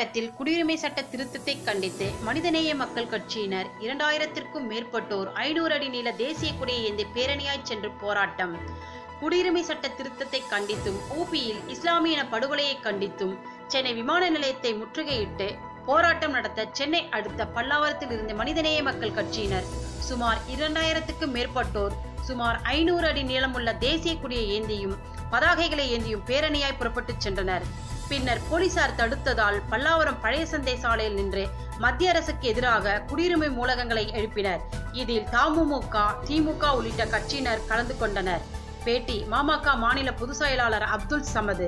பல்லாவரத்தில் குடியுரிமை சட்ட திருத்தத்தை கண்டித்து மனிதநேய மக்கள் கட்சியினர் இரண்டாயிரத்திற்கும் மேற்பட்டோர் ஐநூறு அடி நீள தேசிய கொடியை ஏந்தி பேரணியாய் சென்று போராட்டம் குடியுரிமை சட்ட திருத்தத்தை கண்டித்தும் ஊபியில் இஸ்லாமிய படுகொலையை கண்டித்தும் சென்னை விமான நிலையத்தை முற்றுகையிட்டு போராட்டம் நடத்த சென்னை அடுத்த பல்லாவரத்தில் இருந்த மனிதநேய மக்கள் கட்சியினர் சுமார் இரண்டாயிரத்துக்கும் மேற்பட்டோர் சுமார் ஐநூறு அடி நீளமுள்ள தேசிய கொடியை ஏந்தியும் பதாகைகளை ஏந்தியும் பேரணியாய் புறப்பட்டுச் சென்றனர் பின்னர் போலீசார் தடுத்ததால் பல்லாவரம் பழைய சந்தை சாலையில் நின்று மத்திய அரசுக்கு எதிராக குடியுரிமை மூலகங்களை எழுப்பினர் இதில் தமுமுக திமுக உள்ளிட்ட கட்சியினர் கலந்து கொண்டனர் பேட்டி மாமக மாநில பொதுச் செயலாளர் அப்துல் சமது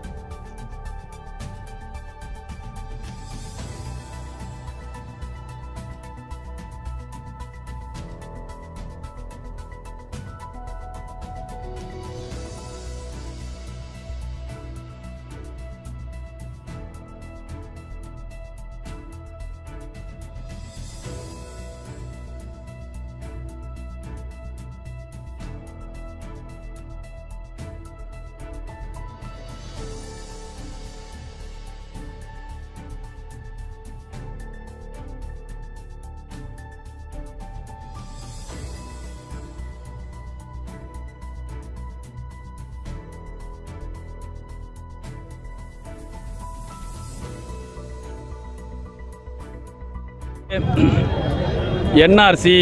என்ஆர்சி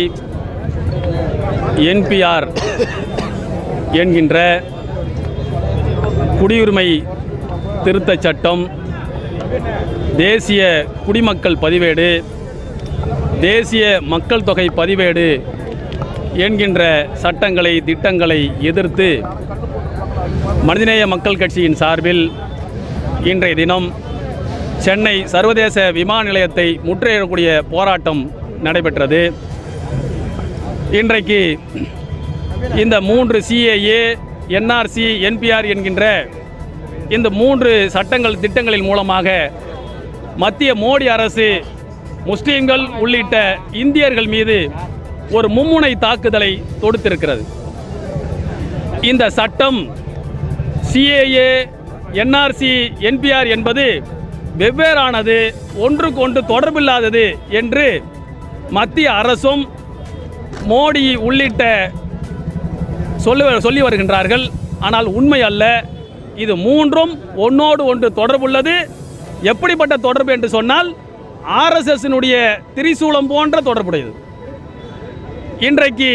என்பிஆர் என்கின்ற குடியுரிமை திருத்தச் சட்டம் தேசிய குடிமக்கள் பதிவேடு தேசிய மக்கள் தொகை பதிவேடு என்கின்ற சட்டங்களை திட்டங்களை எதிர்த்து மனிதநேய மக்கள் கட்சியின் சார்பில் இன்றைய தினம் சென்னை சர்வதேச விமான நிலையத்தை முற்றுகையிடக்கூடிய போராட்டம் நடைபெற்றது இன்றைக்கு இந்த மூன்று சிஏஏ என்ஆர்சி என்பிஆர் என்கின்ற இந்த மூன்று சட்டங்கள் திட்டங்களின் மூலமாக மத்திய மோடி அரசு முஸ்லீம்கள் உள்ளிட்ட இந்தியர்கள் மீது ஒரு மும்முனை தாக்குதலை தொடுத்திருக்கிறது இந்த சட்டம் சிஏஏ என்ஆர்சி என்பிஆர் என்பது வெவ்வேறானது ஒன்றுக்கு ஒன்று தொடர்பில்லாதது என்று மத்திய அரசும் மோடி உள்ளிட்ட சொல்லி சொல்லி வருகின்றார்கள் ஆனால் உண்மை அல்ல இது மூன்றும் ஒன்றோடு ஒன்று தொடர்புள்ளது எப்படிப்பட்ட தொடர்பு என்று சொன்னால் ஆர்எஸ்எஸ்னுடைய திரிசூலம் போன்ற தொடர்புடையது இன்றைக்கு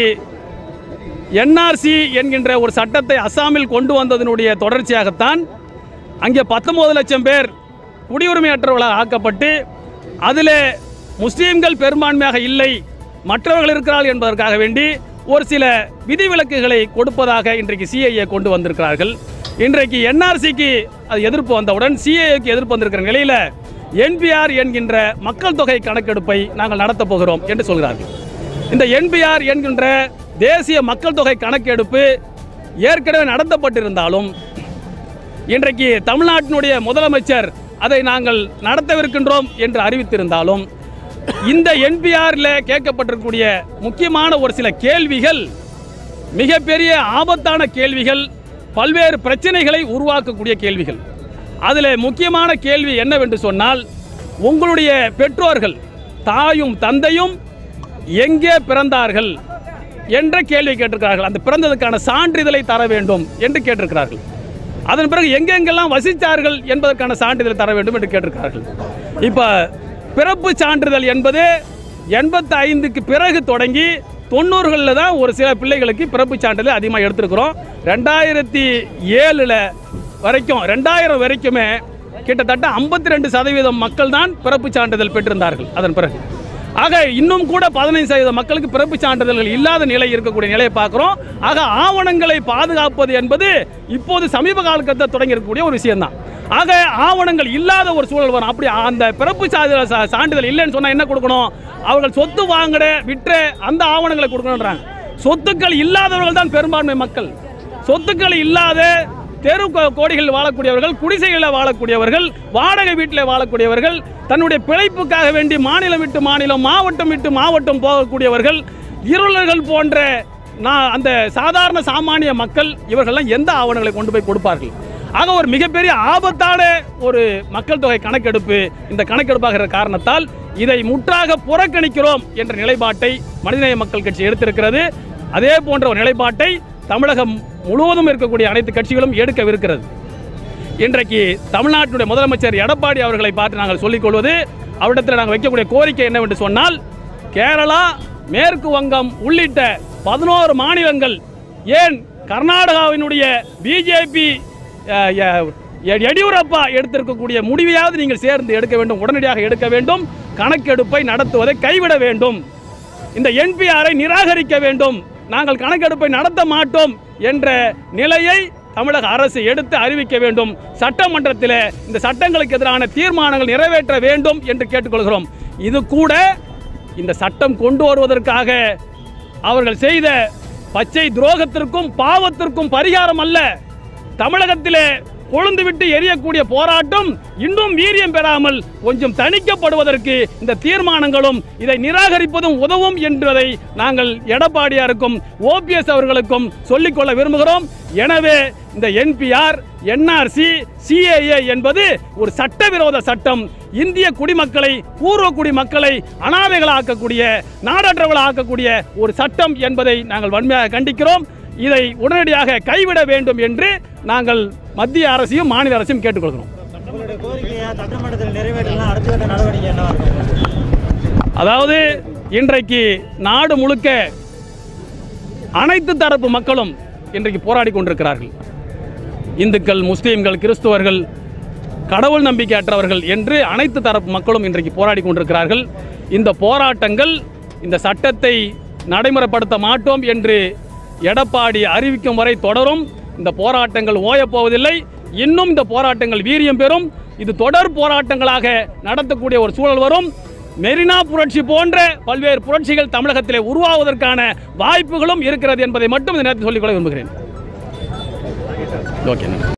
என்ஆர்சி என்கின்ற ஒரு சட்டத்தை அஸ்ஸாமில் கொண்டு வந்ததனுடைய தொடர்ச்சியாகத்தான் அங்கே பத்தொன்பது லட்சம் பேர் குடியுரிமையற்றவர்களாக ஆக்கப்பட்டு அதில் முஸ்லீம்கள் பெரும்பான்மையாக இல்லை மற்றவர்கள் இருக்கிறார்கள் என்பதற்காக வேண்டி ஒரு சில விதிவிலக்குகளை கொடுப்பதாக இன்றைக்கு சிஐஏ கொண்டு வந்திருக்கிறார்கள் இன்றைக்கு என்ஆர்சிக்கு அது எதிர்ப்பு வந்தவுடன் சிஏஏக்கு எதிர்ப்பு வந்திருக்கிற நிலையில் என்பிஆர் என்கின்ற மக்கள் தொகை கணக்கெடுப்பை நாங்கள் நடத்தப் போகிறோம் என்று சொல்கிறார்கள் இந்த என்பிஆர் என்கின்ற தேசிய மக்கள் தொகை கணக்கெடுப்பு ஏற்கனவே நடத்தப்பட்டிருந்தாலும் இன்றைக்கு தமிழ்நாட்டினுடைய முதலமைச்சர் அதை நாங்கள் நடத்தவிருக்கின்றோம் என்று அறிவித்திருந்தாலும் இந்த என்பிஆரில் கேட்கப்பட்டிருக்கக்கூடிய முக்கியமான ஒரு சில கேள்விகள் மிகப்பெரிய ஆபத்தான கேள்விகள் பல்வேறு பிரச்சனைகளை உருவாக்கக்கூடிய கேள்விகள் அதில் முக்கியமான கேள்வி என்னவென்று சொன்னால் உங்களுடைய பெற்றோர்கள் தாயும் தந்தையும் எங்கே பிறந்தார்கள் என்ற கேள்வி கேட்டிருக்கிறார்கள் அந்த பிறந்ததுக்கான சான்றிதழை தர வேண்டும் என்று கேட்டிருக்கிறார்கள் அதன் பிறகு எங்கெங்கெல்லாம் வசித்தார்கள் என்பதற்கான சான்றிதழை தர வேண்டும் என்று கேட்டிருக்கிறார்கள் இப்போ பிறப்பு சான்றிதழ் என்பது எண்பத்தி ஐந்துக்கு பிறகு தொடங்கி தொண்ணூறுகளில் தான் ஒரு சில பிள்ளைகளுக்கு பிறப்பு சான்றிதழ் அதிகமாக எடுத்திருக்கிறோம் ரெண்டாயிரத்தி ஏழில் வரைக்கும் ரெண்டாயிரம் வரைக்குமே கிட்டத்தட்ட ஐம்பத்தி ரெண்டு சதவீதம் மக்கள் தான் பிறப்பு சான்றிதழ் பெற்றிருந்தார்கள் அதன் பிறகு ஆக இன்னும் கூட பதினைந்து சதவீத மக்களுக்கு பிறப்பு சான்றிதழ்கள் இல்லாத நிலை இருக்கக்கூடிய நிலையை பார்க்குறோம் ஆக ஆவணங்களை பாதுகாப்பது என்பது இப்போது சமீப காலத்தில் தொடங்கி இருக்கக்கூடிய ஒரு விஷயம்தான் ஆக ஆவணங்கள் இல்லாத ஒரு சூழல் வரும் அப்படி அந்த பிறப்பு சான்றிதழ் சா- சான்றிதழ் இல்லைன்னு சொன்னால் என்ன கொடுக்கணும் அவர்கள் சொத்து வாங்கின விற்ற அந்த ஆவணங்களை கொடுக்கணுன்றாங்க சொத்துக்கள் இல்லாதவர்கள் தான் பெரும்பான்மை மக்கள் சொத்துக்கள் இல்லாத தெரு கோ- கோடிகளில் வாழக்கூடியவர்கள் குடிசைகளில் வாழக்கூடியவர்கள் வாடகை வீட்டில் வாழக்கூடியவர்கள் தன்னுடைய பிழைப்புக்காக வேண்டி மாநிலம் விட்டு மாநிலம் மாவட்டம் விட்டு மாவட்டம் போகக்கூடியவர்கள் இருளர்கள் போன்ற நான் அந்த சாதாரண சாமானிய மக்கள் இவர்கள்லாம் எந்த ஆவணங்களை கொண்டு போய் கொடுப்பார்கள் ஆக ஒரு மிகப்பெரிய ஆபத்தான ஒரு மக்கள் தொகை கணக்கெடுப்பு இந்த கணக்கெடுப்பாகிற காரணத்தால் இதை முற்றாக புறக்கணிக்கிறோம் என்ற நிலைப்பாட்டை மனிதநேய மக்கள் கட்சி எடுத்திருக்கிறது அதே போன்ற ஒரு நிலைப்பாட்டை தமிழகம் முழுவதும் இருக்கக்கூடிய அனைத்து கட்சிகளும் எடுக்கவிருக்கிறது இன்றைக்கு தமிழ்நாட்டினுடைய முதலமைச்சர் எடப்பாடி அவர்களை பார்த்து நாங்கள் சொல்லிக் கொள்வது அவரிடத்தில் நாங்கள் வைக்கக்கூடிய கோரிக்கை என்னவென்று சொன்னால் கேரளா மேற்கு வங்கம் உள்ளிட்ட பதினோரு மாநிலங்கள் ஏன் கர்நாடகாவினுடைய பிஜேபி எடியூரப்பா எடுத்திருக்கக்கூடிய முடிவையாவது நீங்கள் சேர்ந்து எடுக்க வேண்டும் உடனடியாக எடுக்க வேண்டும் கணக்கெடுப்பை நடத்துவதை கைவிட வேண்டும் இந்த என்பிஆரை நிராகரிக்க வேண்டும் நாங்கள் கணக்கெடுப்பை நடத்த மாட்டோம் என்ற நிலையை தமிழக அரசு எடுத்து அறிவிக்க வேண்டும் சட்டமன்றத்தில் இந்த சட்டங்களுக்கு எதிரான தீர்மானங்கள் நிறைவேற்ற வேண்டும் என்று கேட்டுக்கொள்கிறோம் இது கூட இந்த சட்டம் கொண்டு வருவதற்காக அவர்கள் செய்த பச்சை துரோகத்திற்கும் பாவத்திற்கும் பரிகாரம் அல்ல தமிழகத்திலே கொழுந்து விட்டு எரியக்கூடிய போராட்டம் இன்னும் வீரியம் பெறாமல் கொஞ்சம் தணிக்கப்படுவதற்கு இந்த தீர்மானங்களும் இதை நிராகரிப்பதும் உதவும் என்பதை நாங்கள் எடப்பாடியாருக்கும் ஓபிஎஸ் அவர்களுக்கும் சொல்லிக்கொள்ள விரும்புகிறோம் எனவே இந்த என்பிஆர் என்ஆர்சி சிஏஏ என்பது ஒரு சட்டவிரோத சட்டம் இந்திய குடிமக்களை பூர்வ குடிமக்களை அனாதைகளாக்கக்கூடிய நாடற்றவர்களாக்கக்கூடிய ஒரு சட்டம் என்பதை நாங்கள் வன்மையாக கண்டிக்கிறோம் இதை உடனடியாக கைவிட வேண்டும் என்று நாங்கள் மத்திய அரசையும் மாநில அரசையும் கேட்டுக்கொள்கிறோம் உங்களுடைய கோரிக்கையை சட்டமன்றத்தில் நிறைவேற்றலாம் அடுத்த கட்ட நடவடிக்கை என்னவா இருக்கும் அதாவது இன்றைக்கு நாடு முழுக்க அனைத்து தரப்பு மக்களும் இன்றைக்கு போராடி கொண்டிருக்கிறார்கள் இந்துக்கள் முஸ்லீம்கள் கிறிஸ்துவர்கள் கடவுள் நம்பிக்கையற்றவர்கள் என்று அனைத்து தரப்பு மக்களும் இன்றைக்கு போராடி கொண்டிருக்கிறார்கள் இந்த போராட்டங்கள் இந்த சட்டத்தை நடைமுறைப்படுத்த மாட்டோம் என்று எடப்பாடி அறிவிக்கும் வரை தொடரும் இந்த போராட்டங்கள் ஓயப் போவதில்லை இன்னும் இந்த போராட்டங்கள் வீரியம் பெறும் இது தொடர் போராட்டங்களாக நடத்தக்கூடிய ஒரு சூழல் வரும் மெரினா புரட்சி போன்ற பல்வேறு புரட்சிகள் தமிழகத்திலே உருவாவதற்கான வாய்ப்புகளும் இருக்கிறது என்பதை மட்டும் இந்த நேரத்தில் சொல்லிக்கொள்ள விரும்புகிறேன் ஓகே நன்றி